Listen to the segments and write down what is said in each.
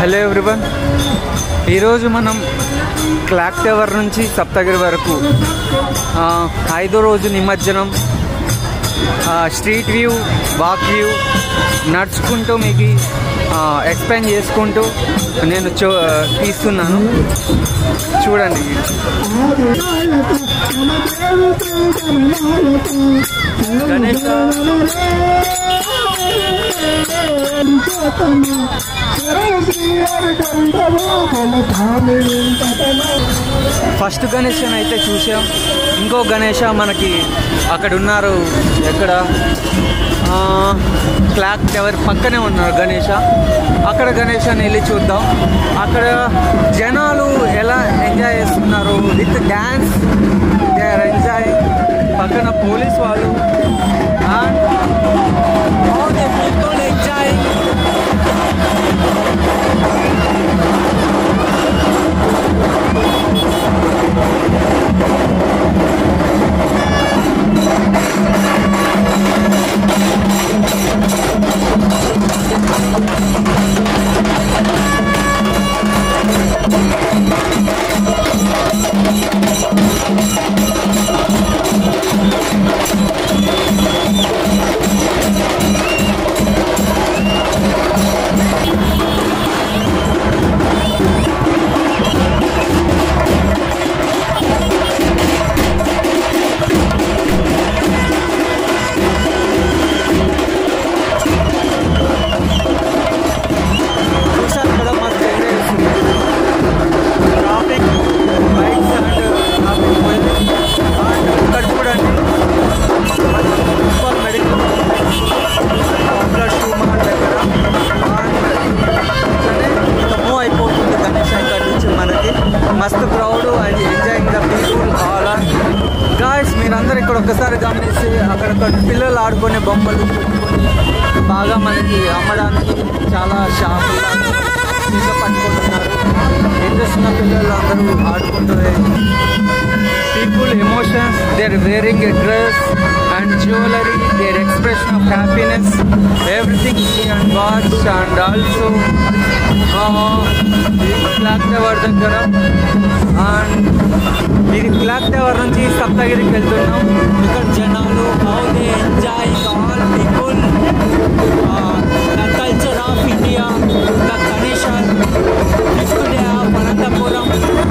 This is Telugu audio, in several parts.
హలో ఎవ్రీవన్ ఈరోజు మనం క్లాక్ టవర్ నుంచి సప్తగిరి వరకు ఆ, ఐదో రోజు నిమజ్జనం ఆ, స్ట్రీట్ వ్యూ వాక్ వ్యూ నడుచుకుంటూ మీకు ఆ, ఎక్స్ప్లెయిన్ చేసుకుంటూ నేను చూ తీస్తున్నాను చూడండి గణేష్ ఫస్ట్ గణేష్ అయితే చూసాం ఇంకో గణేష మనకి అక్కడ ఉన్నారు ఎక్కడ ఆ, క్లాక్ టవర్ పక్కనే ఉన్నారు గణేష అక్కడ గణేష్ అని వెళ్ళి చూద్దాం అక్కడ జనాలు ఎలా ఎంజాయ్ చేస్తున్నారు with dance they are enjoy పక్కన పోలీస్ వాళ్ళు and all the people enjoying చూశారు కదా మస్తు ఎంజాయ్ చేస్తున్నారు ట్రాఫిక్ బైక్స్ అండ్ ట్రాఫిక్ పోయింది అండ్ ఇక్కడ చూడండి municipal medical complex two mart దగ్గర అండ్ మూవ్ అయిపోతుంది గణేష్ ఇక్కడ నుంచి మనకి మస్తు crowd and enjoying the people all are guys మీరందరూ ఇక్కడ ఒక్కసారి గమనిస్తే అక్కడ పిల్లలు ఆడుకునే బొమ్మలు బాగా మనకి అమ్మడానికి చాలా షాపులు ఇంకా పట్టుకుంటున్నారు ఏం చేస్తున్న పిల్లలు అందరూ ఆడుకుంటారు people emotions they're wearing a dress and jewellery their expression of happiness everything and watch and also clock tower దగ్గర అండ్ ఇది క్లాక్ టవర్ నుంచి సప్తగిరికి వెళ్తున్నాం ఇక్కడ జనాలు how they enjoying all people the culture of India the Ganesh fifth day of Anantapuram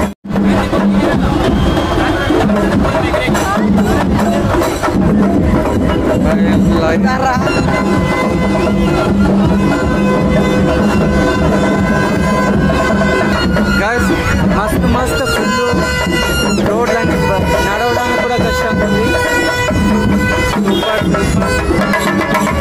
guys మస్తు మస్తు ఫుల్ రోడ్లన్నీ నడవడానికి కూడా కష్టంగా ఉంది సూపర్ సూపర్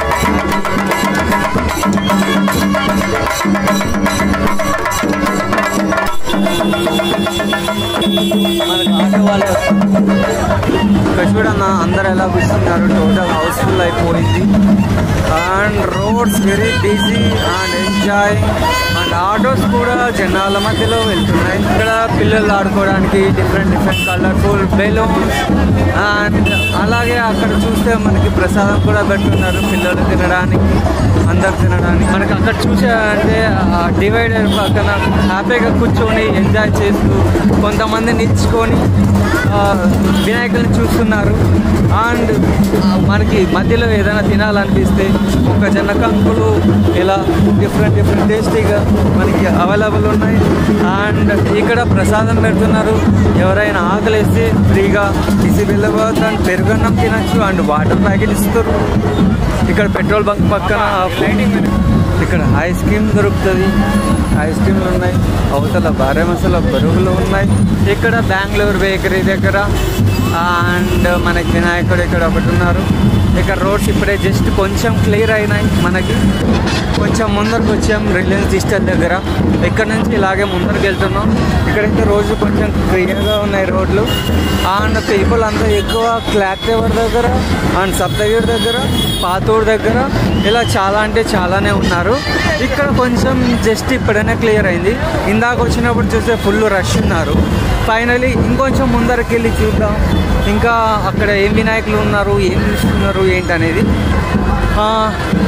మనకి ఆటో వాళ్ళు ఇక్కడ చూడన్న అందరు ఎలా కూర్చున్నారు టోటల్ హౌస్ఫుల్ అయిపోయింది and roads very busy and enjoy and autos కూడా జనాల మధ్యలో వెళ్తున్నాయి ఇక్కడ పిల్లలు ఆడుకోవడానికి different different colourful balloons and అలాగే అక్కడ చూస్తే మనకి ప్రసాదం కూడా పెట్టున్నారు పిల్లలు తినడానికి అందరు తినడానికి మనకి అక్కడ చూసారంటే డివైడర్ పక్కన హ్యాపీగా కూర్చొని ఎంజాయ్ చేస్తూ కొంతమంది నిల్చుకొని ఆ, వినాయకుల్ని చూస్తున్నారు అండ్ మనకి మధ్యలో ఏదైనా తినాలనిపిస్తే మొక్కజొన్న కంకులు ఇలా డిఫరెంట్ డిఫరెంట్ టేస్టీగా మనకి అవైలబుల్ ఉన్నాయి అండ్ ఇక్కడ ప్రసాదం పెడుతున్నారు ఎవరైనా ఆకలిస్తే ఫ్రీగా బిసి వెళ్ళవచ్చు అండ్ పెరుగన్నం తినచ్చు అండ్ వాటర్ ప్యాకెట్ ఇస్తారు ఇక్కడ పెట్రోల్ బంక్ పక్కన ఇక్కడ ఐస్ క్రీమ్ దొరుకుతుంది ఐస్ క్రీమ్లు ఉన్నాయి అవతల భార్య మసాలా బరువులు ఉన్నాయి ఇక్కడ బెంగళూరు బేకరీ దగ్గర అండ్ మనకి వినాయకుడు ఇక్కడ ఒకటి ఉన్నారు ఇక్కడ రోడ్స్ ఇప్పుడే జస్ట్ కొంచెం క్లియర్ అయినాయి మనకి కొంచెం ముందరకు వచ్చాం రిలయన్స్ డిజిటల్ దగ్గర ఇక్కడ నుంచి ఇలాగే ముందరకు వెళ్తున్నాం ఇక్కడైతే రోజు కొంచెం క్లియర్గా ఉన్నాయి రోడ్లు అండ్ పీపుల్ అంతా ఎక్కువ క్లాక్ టవర్ దగ్గర అండ్ సప్తగిరి దగ్గర పాతూరు దగ్గర ఇలా చాలా అంటే చాలానే ఉన్నారు ఇక్కడ కొంచెం జస్ట్ ఇప్పుడైనా క్లియర్ అయింది ఇందాక వచ్చినప్పుడు చూస్తే ఫుల్ రష్ ఉన్నారు ఫైనలీ ఇంకొంచెం ముందరికి వెళ్ళి చూద్దాం ఇంకా అక్కడ ఏం వినాయకులు ఉన్నారు ఏం చూస్తున్నారు ఏంటనేది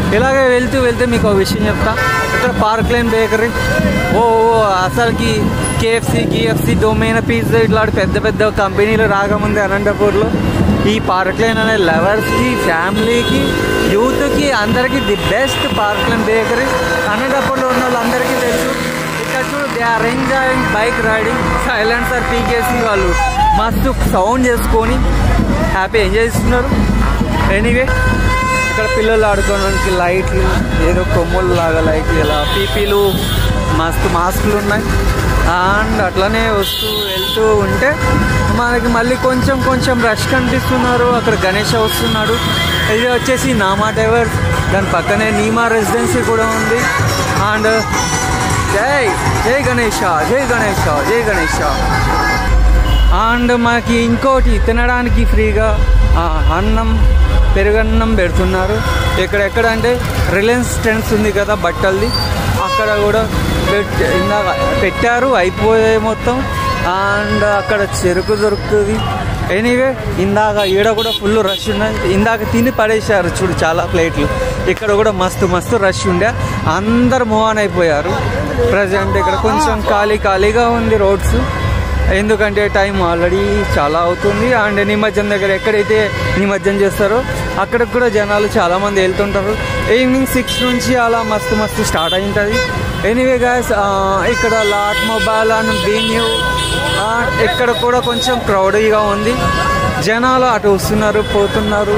ఇలాగే వెళ్తూ వెళ్తే మీకు ఒక విషయం చెప్తా ఇక్కడ పార్క్ లైన్ బేకరీ ఓ ఓ, అసలుకి కేఎఫ్సి గిఎఫ్సి డొమైన్ పిజ్జా ఇట్లాంటి పెద్ద పెద్ద కంపెనీలు రాకముందే అనంతపూర్లో ఈ పార్క్ లైన్ అనే లవర్స్కి ఫ్యామిలీకి యూత్కి అందరికీ the best Park Line bakery అనంతపూర్లో ఉన్న వాళ్ళందరికీ తెలుసు ఇక్కడ చూడు they are enjoying bike riding silencer పీకేసి వాళ్ళు మస్తు సౌండ్ చేసుకొని హ్యాపీ ఎంజాయ్ చేస్తున్నారు ఎనీవే ఇక్కడ పిల్లలు ఆడుకోవడానికి లైట్లు ఏదో కొమ్ములు లాగా లైట్లు ఇలా పీపీలు మస్తు మాస్కులు ఉన్నాయి అండ్ అట్లనే వస్తూ వెళ్తూ ఉంటే మనకి మళ్ళీ కొంచెం కొంచెం రష్ కనిపిస్తున్నారు అక్కడ గణేష్ వస్తున్నాడు ఇది వచ్చేసి నామా డైవర్స్ దాని పక్కనే నీమా రెసిడెన్సీ కూడా ఉంది అండ్ జై జై గణేష జై గణేష జై గణేష అండ్ మనకి ఇంకోటి తినడానికి ఫ్రీగా ఆ, అన్నం పెరుగన్నం పెడుతున్నారు ఇక్కడ ఎక్కడ అంటే రిలయన్స్ ట్రెండ్స్ ఉంది కదా బట్టలది అక్కడ కూడా పెట్ ఇందాక పెట్టారు అయిపోయాయి మొత్తం అండ్ అక్కడ చెరుకు దొరుకుతుంది ఎనీవే ఇందాక ఈడ కూడా ఫుల్ రష్ ఉన్నది ఇందాక తిని పడేశారు చూడు చాలా ప్లేట్లు ఇక్కడ కూడా మస్తు మస్తు రష్ ఉండే అందరు మూవ్ ఆన్ అయిపోయారు ప్రజెంట్ ఇక్కడ కొంచెం ఖాళీ ఖాళీగా ఉంది రోడ్స్ ఎందుకంటే టైం ఆల్రెడీ చాలా అవుతుంది అండ్ నిమజ్జనం దగ్గర ఎక్కడైతే నిమజ్జనం చేస్తారో అక్కడికి కూడా జనాలు చాలామంది వెళ్తుంటారు ఈవినింగ్ సిక్స్ నుంచి అలా మస్తు మస్తు స్టార్ట్ అయి ఉంటుంది ఎనీవే గాయస్ ఇక్కడ లాట్ మొబైల్ అండ్ బీన్యూ ఇక్కడ కూడా కొంచెం క్రౌడీగా ఉంది జనాలు అటు వస్తున్నారు పోతున్నారు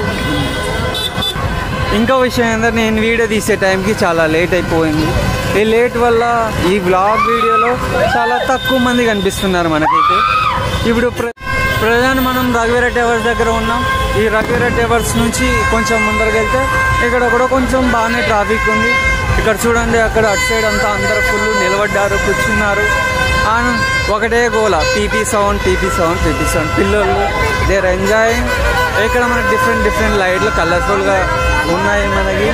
ఇంకో విషయం ఏంటంటే నేను వీడియో తీసే టైంకి చాలా లేట్ అయిపోయింది ఈ లేట్ వల్ల ఈ వ్లాగ్ వీడియోలో చాలా తక్కువ మంది కనిపిస్తున్నారు మనకైతే ఇప్పుడు ప్ర ప్రధాన మనం రఘువీర టవర్స్ దగ్గర ఉన్నాం ఈ రఘువీర టవర్స్ నుంచి కొంచెం ముందరకు వెళ్తే ఇక్కడ కూడా కొంచెం బాగానే ట్రాఫిక్ ఉంది ఇక్కడ చూడండి అక్కడ అటు సైడ్ అంతా అందరు ఫుల్ నిలబడ్డారు కూర్చున్నారు అండ్ ఒకటే గోల పీపీ సౌండ్ పీపీ సౌండ్ పీపీ సౌండ్ పిల్లలు దేర్ ఎంజాయింగ్ ఇక్కడ మనకి డిఫరెంట్ డిఫరెంట్ లైట్లు కలర్ఫుల్గా ఉన్నాయి మనకి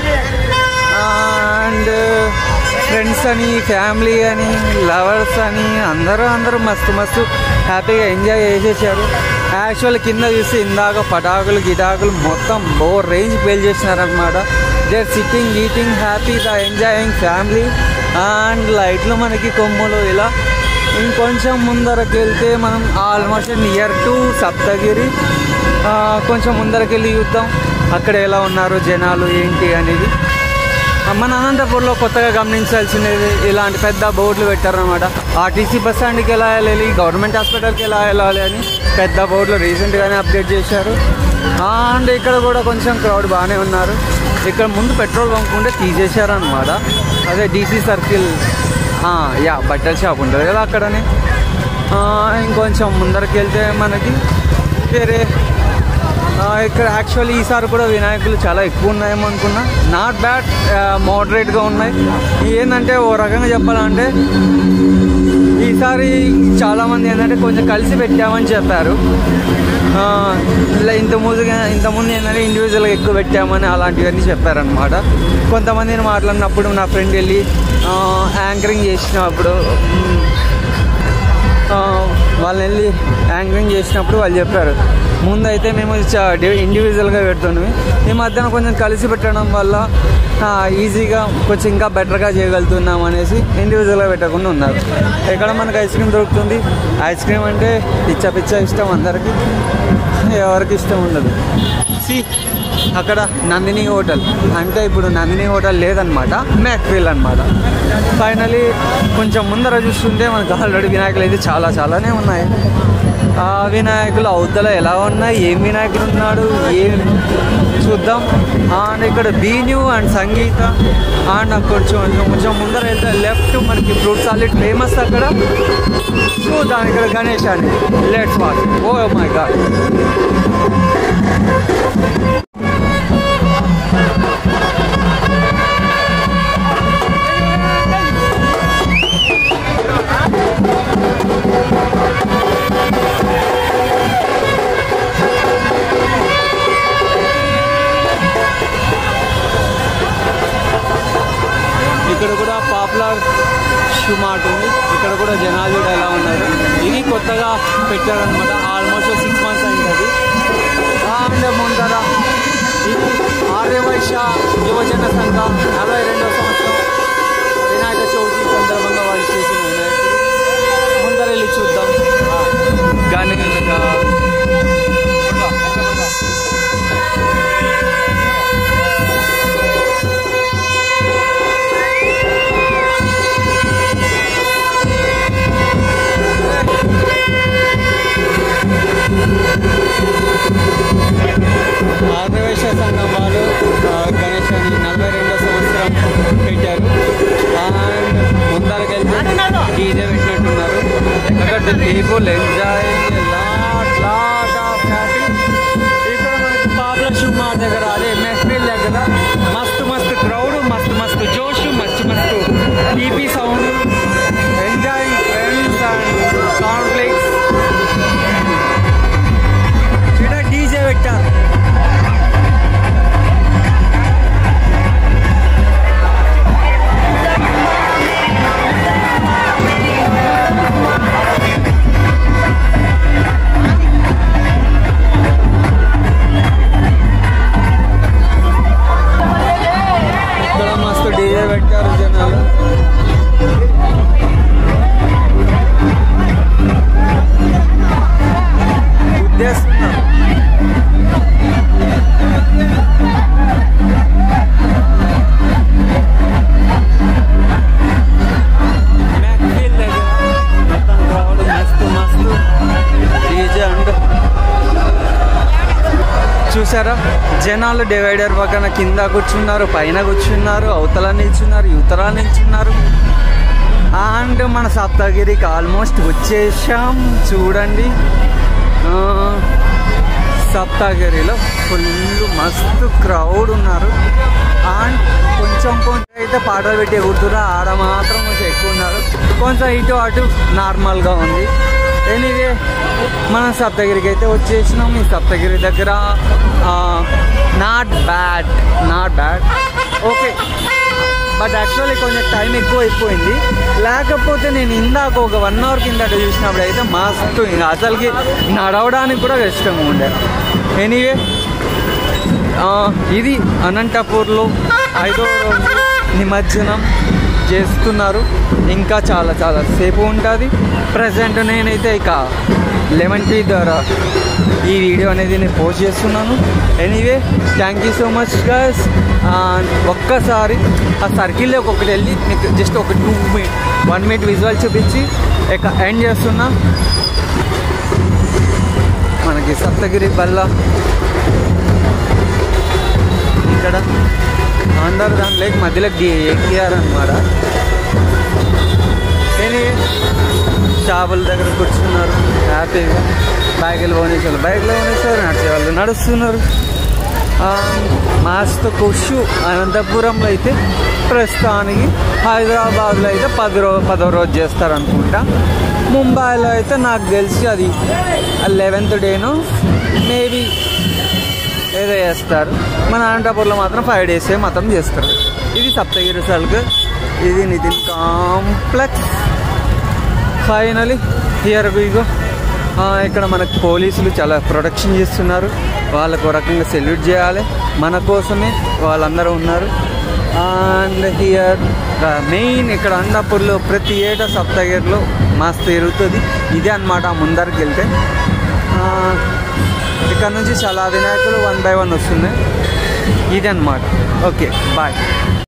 అండ్ ఫ్రెండ్స్ అని ఫ్యామిలీ అని లవర్స్ అని అందరూ అందరూ మస్తు మస్తు హ్యాపీగా ఎంజాయ్ చేసేసారు యాక్చువల్ కింద చూసి ఇందాక పటాకులు గిటాకులు మొత్తం బో రేంజ్ పేల్ చేసినారనమాట they are sitting eating happy the enjoying family and లైట్లు మనకి కొమ్ములు ఇలా ఇంకొంచెం ముందరకు వెళ్తే మనం ఆల్మోస్ట్ నియర్ టు సప్తగిరి ఆ, కొంచెం ముందరకు వెళ్ళి చూద్దాం అక్కడ ఎలా ఉన్నారు జనాలు ఏంటి అనేది ఆ, మన అనంతపూర్లో కొత్తగా గమనించాల్సినది ఇలాంటి పెద్ద బోర్డులు పెట్టారనమాట ఆర్టీసీ బస్ స్టాండ్కి ఎలా వెళ్ళాలి గవర్నమెంట్ హాస్పిటల్కి ఎలా వెళ్ళాలి అని పెద్ద బోర్డులు రీసెంట్గానే అప్డేట్ చేశారు అండ్ ఇక్కడ కూడా కొంచెం క్రౌడ్ బాగానే ఉన్నారు ఇక్కడ ముందు పెట్రోల్ బంక్ ఉంటే తీసేశారనమాట అదే డీసీ సర్కిల్ ఆ, యా బట్టల షాప్ ఉంటుంది కదా అక్కడనే ఆ, ఇంకొంచెం ముందరికి వెళ్తే మనకి వేరే ఆ, ఇక్కడ యాక్చువల్లీ ఈసారి కూడా వినాయకులు చాలా ఎక్కువ ఉన్నాయేమో అనుకున్నా నాట్ బ్యాడ్ మోడరేట్గా ఉన్నాయి ఏంటంటే ఓ రకంగా చెప్పాలంటే ఈసారి చాలామంది ఏంటంటే కొంచెం కలిసి పెట్టామని చెప్పారు ఆ, ఇలా ఇంత ముందుగా ఇంతకుముందు ఏంటంటే ఇండివిజువల్గా ఎక్కువ పెట్టామని అలాంటివన్నీ చెప్పారనమాట కొంతమందిని మాట్లాడినప్పుడు నా ఫ్రెండ్ వెళ్ళి ఆ, యాంకరింగ్ చేసినప్పుడు మ్, ఆ, వాళ్ళని వెళ్ళి యాంకరింగ్ చేసినప్పుడు వాళ్ళు చెప్పారు ముందైతే మేము చ- డి- ఇండివిజువల్గా పెడుతున్నాము ఈ మధ్యన కొంచెం కలిసి పెట్టడం వల్ల ఆ, ఈజీగా కొంచెం ఇంకా బెటర్గా చేయగలుగుతున్నాం అనేసి ఇండివిజువల్గా పెట్టకుండా ఉన్నారు ఎక్కడ మనకు ఐస్ క్రీమ్ దొరుకుతుంది ఐస్ క్రీమ్ అంటే పిచ్చ పిచ్చ ఇష్టం అందరికీ ఎవరికి ఇష్టం ఉండదు సి అక్కడ నందిని హోటల్ అంటే ఇప్పుడు నందిని హోటల్ లేదనమాట మ్యాక్విల్ అనమాట ఫైనలీ కొంచెం ముందర చూస్తుంటే మనకు ఆల్రెడీ వినాయకులు అయితే చాలా చాలానే ఉన్నాయి ఆ వినాయకులు అవతల ఎలా ఉన్నాయి ఏం వినాయకుడు ఉన్నాడు ఏం చూద్దాం అండ్ ఇక్కడ బీన్యూ అండ్ సంగీత అండ్ కొంచెం కొంచెం ముందర వెళ్తే లెఫ్ట్ మనకి ఫ్రూట్ సాలిడ్ ఫేమస్ అక్కడ చూద్దాం ఇక్కడ గణేష్ అని let's watch oh my god ఇక్కడ కూడా పాపులర్ షూ మార్ట్ ఉంది ఇక్కడ కూడా జనాలు కూడా ఎలా ఉన్నారు ఇది కొత్తగా పెట్టారనమాట ఆల్మోస్ట్ సిక్స్ మంత్స్ అయింది అది అండ్ ముందర ఇది ఆర్యవైశ్య యువజన సంఘ నలభై రెండవ సంవత్సరం వినాయక చవితి సందర్భంగా వాళ్ళు చేసిన వినాయకుడు ముందర వెళ్ళి చూద్దాం గణేష ఆదివేశ సంఘం వాళ్ళు ఆ, గణేశాన్ని నలభై రెండో సంవత్సరం పెట్టారు అండ్ ముందరకి వెళ్తే డీజే పెట్టినట్టున్నారు అక్కడ people enjoying lot lot of happy ఇక్కడ మనకి పాపులర్ షూ మా దగ్గర అదే మెహఫిల్ దగ్గర మస్తు మస్తు క్రౌడ్ మస్తు మస్తు జోష్ మస్తు మస్తు టీపీ sound enjoying friends and conflicts ఇక్కడ డీజే పెట్టారు ఇక్కడ మస్తు డీజే పెట్టారు జనాలు ఉద్దేశం మెహఫిల్ దగ్గర మొత్తం crowd మస్తు మస్తు డీజే అండ్ చూసారా జనాలు డివైడర్ పక్కన కింద కూర్చున్నారు పైన కూర్చున్నారు అవతల నిల్చున్నారు యువతల నిల్చున్నారు అండ్ మన సప్తగిరికి ఆల్మోస్ట్ వచ్చేసాం చూడండి ఆ, సప్తగిరిలో ఫుల్ మస్తు క్రౌడ్ ఉన్నారు అండ్ కొంచెం కొంచెం అయితే పాటలు పెట్టి ఎగురుతున్నారు ఆడ మాత్రం కొంచెం ఎక్కువ ఉన్నారు కొంచెం ఇటు అటు నార్మల్గా ఉంది ఎనీవే మనం సప్తగిరికి అయితే వచ్చేసినాం ఈ సప్తగిరి దగ్గర not bad not bad okay but actually కొంచెం టైం ఎక్కువ అయిపోయింది లేకపోతే నేను ఇందాక ఒక వన్ అవర్ కిందట చూసినప్పుడు అయితే మస్తు ఇంకా అసలుకి నడవడానికి కూడా కష్టం ఉండే ఎనీవే ఇది అనంతపూర్లో ఐదో రోజు నిమజ్జనం చేస్తున్నారు ఇంకా చాలా చాలా సేపు ఉంటుంది ప్రజెంట్ నేనైతే ఇక లెమన్ టీ ద్వారా ఈ వీడియో అనేది నేను పోస్ట్ చేస్తున్నాను anyway thank you so much guys ఒక్కసారి ఆ సర్కిల్లోకి ఒకటి వెళ్ళి మీకు జస్ట్ ఒక two minute one minute visual చూపించి ఇక ఎండ్ చేస్తున్నా మనకి సప్తగిరి బల్ల ఇక్కడ అందరు దాని లేక మధ్యలో ఎక్కియారనమాట కానీ షాపుల దగ్గర కూర్చున్నారు హ్యాపీగా బైకులు పోనేసారు బైక్లో పోనేసారు నడిచే వాళ్ళు నడుస్తున్నారు ఆ, మస్తు ఖుషు అనంతపురంలో అయితే ప్రస్తుతానికి హైదరాబాద్లో అయితే పది రో పదో రోజు చేస్తారు అనుకుంటా ముంబైలో అయితే నాకు తెలిసి అది లెవెన్త్ డేను మేబీ ఏదో చేస్తారు మన అనంతపూర్లో మాత్రం ఫైవ్ డేస్ మాత్రం చేస్తారు ఇది సప్తగిరి సల్క్ ఇది నితిన్ కాంప్లెక్స్ ఫైనలీ హియర్ బిగో ఇక్కడ మనకు పోలీసులు చాలా ప్రొటెక్షన్ చేస్తున్నారు వాళ్ళకు ఒక రకంగా సెల్యూట్ చేయాలి మన కోసమే వాళ్ళందరూ ఉన్నారు అండ్ హియర్ మెయిన్ ఇక్కడ అన్నపూర్లో ప్రతి ఏటా సప్తగిరిలో మస్తు తిరుగుతుంది ఇదే అనమాట ముందరికి వెళ్తే ఆ, ఇక్కడ నుంచి చాలా వినాయకులు వన్ బై వన్ వస్తున్నాయి ఇది అనమాట ఓకే బాయ్